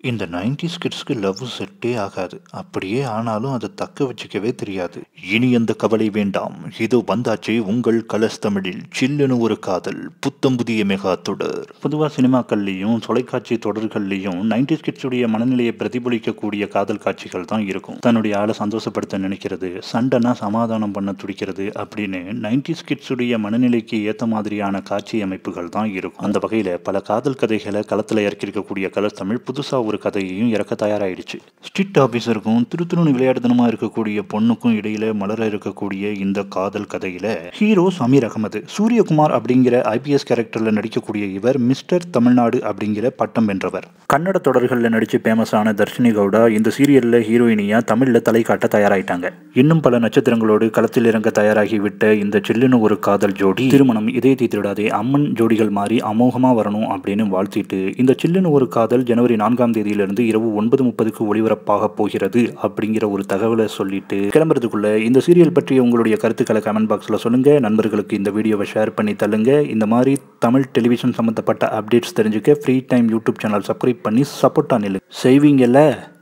இந்த nineties கிட்ஸ்க்கு love செட்டே ஆகாது அப்படியே ஆனாலும் அதை தக்க வச்சுக்கவே தெரியாது இனி அந்த கவலை வேண்டாம் இது வந்தாச்சே உங்கள் கலஸ் தமிழில் சில்லுன்னு ஒரு காதல் புத்தம் புதிய மெகா தொடர் பொதுவாக சினிமாக்கள்லையும் தொலைக்காட்சி தொடர்கள்லையும் நைன்டிஸ் கிட்ஸுடைய மனநிலையை பிரதிபலிக்கக்கூடிய காதல் காட்சிகள் தான் இருக்கும் தன்னுடைய ஆளை சந்தோஷப்படுத்த நினைக்கிறது சண்டைனா சமாதானம் பண்ண துடிக்கிறது அப்படின்னு நைன்டிஸ் கிட்ஸுடைய மனநிலைக்கு ஏற்ற மாதிரியான காட்சி அமைப்புகள் தான் இருக்கும் அந்த வகையில் பல காதல் கதைகளை களத்தில் இறக்கியிருக்கக்கூடிய கலர் தமிழ் புதுசாக ஒரு கதையையும் இறக்க தயாராகிடுச்சு ஸ்ட்ரிக்ட் ஆஃபீஸருக்கும் திருத்துருணு விளையாடுதனமாக இருக்கக்கூடிய பொண்ணுக்கும் இடையில மலர இருக்கக்கூடிய இந்த காதல் கதையில ஹீரோ சமீர் அகமது சூரியகுமார் அப்படிங்கிற ஐபிஎஸ் கேரக்டரில் நடிக்கக்கூடிய இவர் மிஸ்டர் தமிழ்நாடு அப்படிங்கிற பட்டம் வென்றவர் கன்னட தொடர்களில் நடித்து ஃபேமஸான தர்ஷினி கவுடா இந்த சீரியலில் ஹீரோயினியா தமிழில் தலை காட்ட தயாராயிட்டாங்க இன்னும் பல நட்சத்திரங்களோடு களத்தில் இறங்க தயாராகி விட்ட இந்த சில்லுன்னு ஒரு காதல் ஜோடி திருமணம் இதயத்தை திருடாதே அம்மன் ஜோடிகள் மாறி அமோகமாக வரணும் அப்படின்னு வாழ்த்திட்டு இந்த சில்லுன்னு ஒரு காதல் ஜனவரி நான்காம் தேதியிலிருந்து இரவு ஒன்பது முப்பதுக்கு ஒளிபரப்பாக போகிறது அப்படிங்கிற ஒரு தகவலை சொல்லிட்டு கிளம்புறதுக்குள்ள இந்த சீரியல் பற்றி உங்களுடைய கருத்துக்களை கமெண்ட் பாக்ஸில் சொல்லுங்க நண்பர்களுக்கு இந்த வீடியோவை ஷேர் பண்ணி தள்ளுங்க இந்த மாதிரி தமிழ் டெலிவிஷன் சம்மந்தப்பட்ட அப்டேட்ஸ் தெரிஞ்சுக்க free time YouTube channel subscribe பண்ணி சப்போர்ட் நில்லு செய்வீங்கல்ல